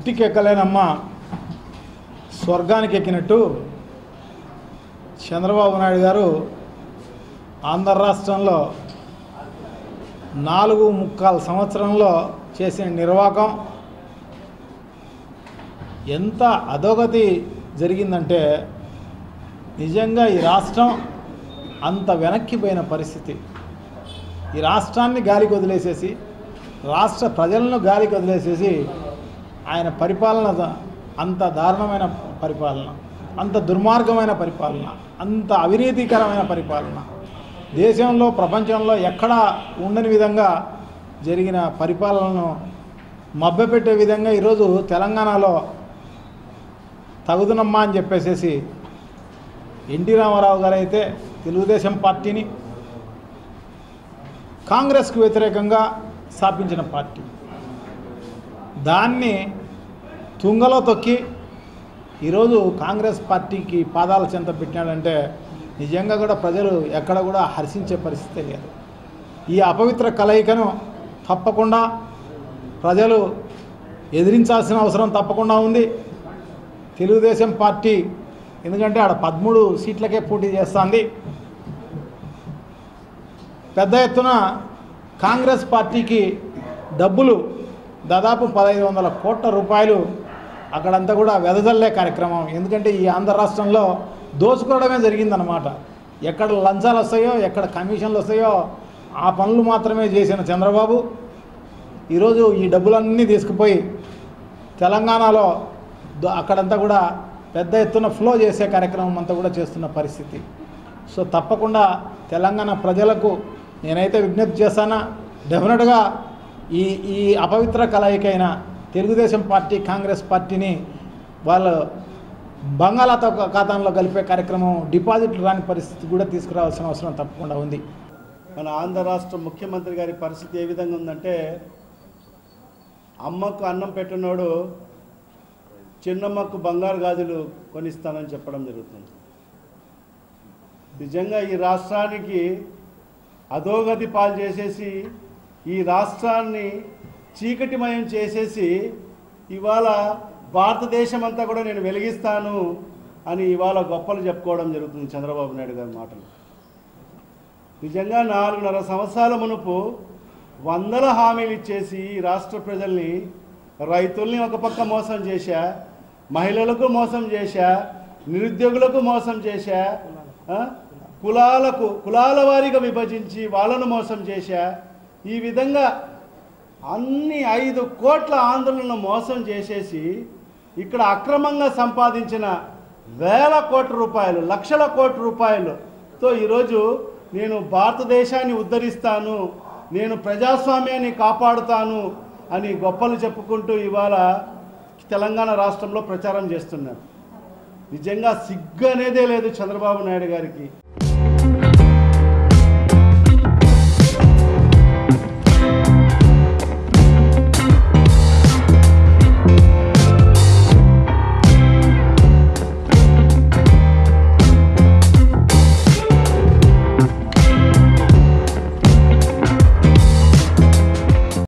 ఉట్టికెక్కలేనమ్మ స్వర్గానికి ఎక్కినట్టు చంద్రబాబు నాయుడు గారు ఆంధ్ర రాష్ట్రంలో నాలుగు ముక్కాల సంవత్సరంలో చేసిన నిర్వాకం ఎంత అధోగతి జరిగిందంటే నిజంగా ఈ రాష్ట్రం అంత వెనక్కిపోయిన పరిస్థితి ఈ రాష్ట్రాన్ని గాలికి వదిలేసేసి రాష్ట్ర ప్రజలను గాలికి వదిలేసేసి ఆయన పరిపాలన ద- అంత దారుణమైన పరిపాలన అంత దుర్మార్గమైన పరిపాలన అంత అవినీతికరమైన పరిపాలన దేశంలో ప్రపంచంలో ఎక్కడా ఉండని విధంగా జరిగిన పరిపాలనను మభ్యపెట్టే విధంగా ఈరోజు తెలంగాణలో తగుదనమ్మా అని చెప్పేసేసి ఎన్టీ రామారావు గారు అయితే తెలుగుదేశం పార్టీని కాంగ్రెస్కు వ్యతిరేకంగా స్థాపించిన పార్టీ దాన్ని తుంగలో తొక్కి ఈరోజు కాంగ్రెస్ పార్టీకి పాదాల చెంత పెట్టినాడంటే నిజంగా కూడా ప్రజలు ఎక్కడ కూడా హర్షించే పరిస్థితి లేదు ఈ అపవిత్ర కలయికను తప్పకుండా ప్రజలు ఎదిరించాల్సిన అవసరం తప్పకుండా ఉంది తెలుగుదేశం పార్టీ ఎందుకంటే ఆడ పదమూడు సీట్లకే పోటీ చేస్తుంది పెద్ద ఎత్తున కాంగ్రెస్ పార్టీకి డబ్బులు దాదాపు పదహైదు వందల కోట్ల రూపాయలు అక్కడంతా కూడా వెదజల్లే కార్యక్రమం ఎందుకంటే ఈ ఆంధ్ర రాష్ట్రంలో దోచుకోవడమే జరిగిందనమాట ఎక్కడ లంచాలు వస్తాయో ఎక్కడ కమిషన్లు వస్తాయో ఆ పనులు మాత్రమే చేసిన చంద్రబాబు ఈరోజు ఈ డబ్బులన్నీ తీసుకుపోయి తెలంగాణలో ద- అక్కడంతా కూడా పెద్ద ఎత్తున ఫ్లో చేసే కార్యక్రమం అంతా కూడా చేస్తున్న పరిస్థితి సో తప్పకుండా తెలంగాణ ప్రజలకు నేనైతే విజ్ఞప్తి చేస్తానా డెఫినెట్గా ఈ ఈ అపవిత్ర కలయికైన తెలుగుదేశం పార్టీ కాంగ్రెస్ పార్టీని వాళ్ళు బంగాళాతో ఖాతాలో కలిపే కార్యక్రమం డిపాజిట్లు రాని పరిస్థితి కూడా తీసుకురావాల్సిన అవసరం తప్పకుండా ఉంది మన ఆంధ్ర రాష్ట్ర ముఖ్యమంత్రి గారి పరిస్థితి ఏ విధంగా ఉందంటే అమ్మకు అన్నం పెట్టినోడు చిన్నమ్మకు బంగారు గాజులు కొనిస్తానని చెప్పడం జరుగుతుంది నిజంగా ఈ రాష్ట్రానికి అధోగతి పాలు చేసేసి ఈ రాష్ట్రాన్ని చీకటిమయం చేసేసి ఇవాళ భారతదేశం అంతా కూడా నేను వెలిగిస్తాను అని ఇవాళ గొప్పలు చెప్పుకోవడం జరుగుతుంది చంద్రబాబు నాయుడు గారి మాటలు నిజంగా నాలుగున్నర సంవత్సరాల మునుపు వందల హామీలు ఇచ్చేసి ఈ రాష్ట్ర ప్రజల్ని రైతుల్ని ఒక పక్క మోసం చేశా మహిళలకు మోసం చేశా నిరుద్యోగులకు మోసం చేశా ఆ? కులాలకు కులాల వారీగా విభజించి వాళ్ళను మోసం చేశా ఈ విధంగా అన్ని ఐదు కోట్ల ఆందోళనను మోసం చేసేసి ఇక్కడ అక్రమంగా సంపాదించిన వేల కోట్ల రూపాయలు లక్షల కోట్ల రూపాయలుతో ఈరోజు నేను భారతదేశాన్ని ఉద్ధరిస్తాను నేను ప్రజాస్వామ్యాన్ని కాపాడుతాను అని గొప్పలు చెప్పుకుంటూ ఇవాళ తెలంగాణ రాష్ట్రంలో ప్రచారం చేస్తున్నారు నిజంగా సిగ్గు అనేదే లేదు చంద్రబాబు నాయుడు గారికి